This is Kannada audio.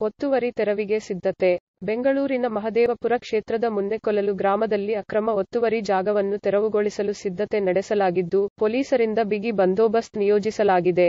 ಒತ್ತುವರಿ ತೆರವಿಗೆ ಸಿದ್ಧತೆ ಬೆಂಗಳೂರಿನ ಮಹದೇವಪುರ ಕ್ಷೇತ್ರದ ಮುಂದೆಕೊಲ್ಲಲು ಗ್ರಾಮದಲ್ಲಿ ಅಕ್ರಮ ಒತ್ತುವರಿ ಜಾಗವನ್ನು ತೆರವುಗೊಳಿಸಲು ಸಿದ್ಧತೆ ನಡೆಸಲಾಗಿದ್ದು ಪೊಲೀಸರಿಂದ ಬಿಗಿ ಬಂದೋಬಸ್ತ್ ನಿಯೋಜಿಸಲಾಗಿದೆ